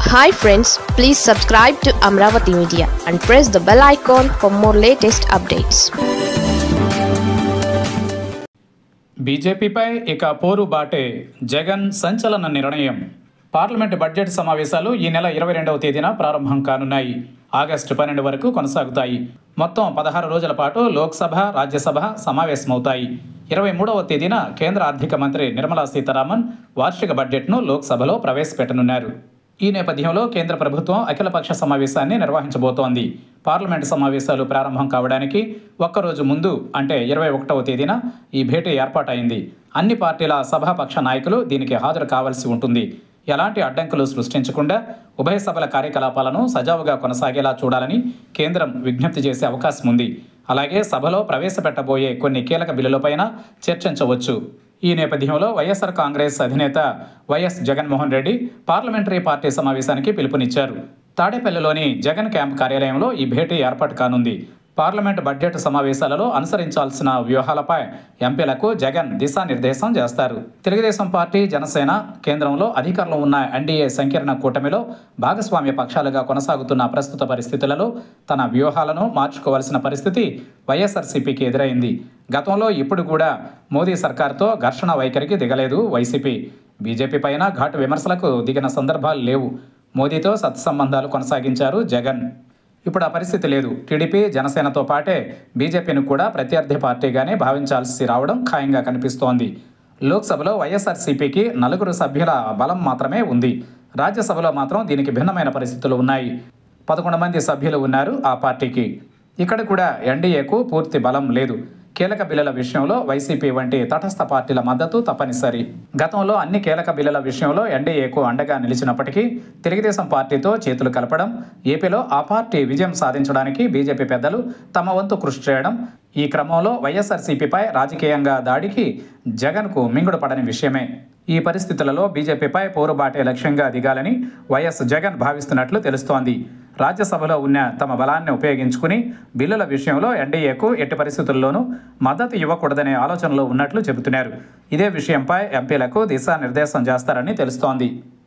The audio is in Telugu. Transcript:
hi friends please subscribe to Amaravati media and press the bell icon for more latest updates బీజేపీపై ఇక పోరు బాటే జగన్ సంచలన నిర్ణయం పార్లమెంటు బడ్జెట్ సమావేశాలు ఈ నెల ఇరవై రెండవ తేదీన ప్రారంభం కానున్నాయి ఆగస్టు పన్నెండు వరకు కొనసాగుతాయి మొత్తం పదహారు రోజుల పాటు లోక్సభ రాజ్యసభ సమావేశమవుతాయి ఇరవై మూడవ తేదీన కేంద్ర ఆర్థిక మంత్రి నిర్మలా సీతారామన్ వార్షిక బడ్జెట్ను లోక్సభలో ప్రవేశపెట్టనున్నారు ఈ నేపథ్యంలో కేంద్ర ప్రభుత్వం అఖిలపక్ష సమావేశాన్ని నిర్వహించబోతోంది పార్లమెంటు సమావేశాలు ప్రారంభం కావడానికి ఒక్కరోజు ముందు అంటే ఇరవై ఒకటవ తేదీన ఈ భేటీ ఏర్పాటైంది అన్ని పార్టీల సభాపక్ష నాయకులు దీనికి హాజరు కావాల్సి ఉంటుంది ఎలాంటి అడ్డంకులు సృష్టించకుండా ఉభయ సభల కార్యకలాపాలను సజావుగా కొనసాగేలా చూడాలని కేంద్రం విజ్ఞప్తి చేసే అవకాశం ఉంది అలాగే సభలో ప్రవేశపెట్టబోయే కొన్ని కీలక బిల్లులపైన చర్చించవచ్చు ఈ నేపథ్యంలో వైఎస్ఆర్ కాంగ్రెస్ అధినేత వైఎస్ జగన్మోహన్ రెడ్డి పార్లమెంటరీ పార్టీ సమావేశానికి పిలుపునిచ్చారు తాడేపల్లిలోని జగన్ క్యాంప్ కార్యాలయంలో ఈ భేటీ ఏర్పాటు కానుంది పార్లమెంట్ బడ్జెట్ సమావేశాలలో అనుసరించాల్సిన వ్యూహాలపై ఎంపీలకు జగన్ దిశానిర్దేశం చేస్తారు తెలుగుదేశం పార్టీ జనసేన కేంద్రంలో అధికారంలో ఉన్న ఎన్డీఏ సంకీర్ణ కూటమిలో భాగస్వామ్య పక్షాలుగా కొనసాగుతున్న ప్రస్తుత పరిస్థితులలో తన వ్యూహాలను మార్చుకోవాల్సిన పరిస్థితి వైఎస్ఆర్సీపీకి ఎదురైంది గతంలో ఇప్పుడు కూడా మోదీ సర్కార్తో ఘర్షణ వైఖరికి దిగలేదు వైసీపీ బీజేపీ పైన ఘాటు విమర్శలకు దిగిన సందర్భాలు లేవు మోదీతో సత్సంబంధాలు కొనసాగించారు జగన్ ఇప్పుడు ఆ పరిస్థితి లేదు టీడీపీ జనసేనతో పాటే బీజేపీని కూడా ప్రత్యర్థి పార్టీగానే భావించాల్సి రావడం ఖాయంగా కనిపిస్తోంది లోక్సభలో వైఎస్ఆర్సీపీకి నలుగురు సభ్యుల బలం మాత్రమే ఉంది రాజ్యసభలో మాత్రం దీనికి భిన్నమైన పరిస్థితులు ఉన్నాయి పదకొండు మంది సభ్యులు ఉన్నారు ఆ పార్టీకి ఇక్కడ కూడా ఎన్డీఏకు పూర్తి బలం లేదు కీలక బిల్లుల విషయంలో వైసీపీ వంటి తటస్థ పార్టీల మద్దతు తప్పనిసరి గతంలో అన్ని కీలక బిల్లుల విషయంలో ఎన్డీఏకు అండగా నిలిచినప్పటికీ తెలుగుదేశం పార్టీతో చేతులు కలపడం ఏపీలో ఆ పార్టీ విజయం సాధించడానికి బీజేపీ పెద్దలు తమ వంతు కృషి చేయడం ఈ క్రమంలో వైఎస్ఆర్సీపీపై రాజకీయంగా దాడికి జగన్కు మింగుడు పడని విషయమే ఈ పరిస్థితులలో బీజేపీపై పోరుబాటే లక్ష్యంగా దిగాలని వైఎస్ జగన్ భావిస్తున్నట్లు తెలుస్తోంది రాజ్యసభలో ఉన్న తమ బలాన్ని ఉపయోగించుకుని బిల్లుల విషయంలో ఎన్డీఏకు ఎట్టి పరిస్థితుల్లోనూ మద్దతు ఇవ్వకూడదనే ఆలోచనలో ఉన్నట్లు చెబుతున్నారు ఇదే విషయంపై ఎంపీలకు దిశానిర్దేశం చేస్తారని తెలుస్తోంది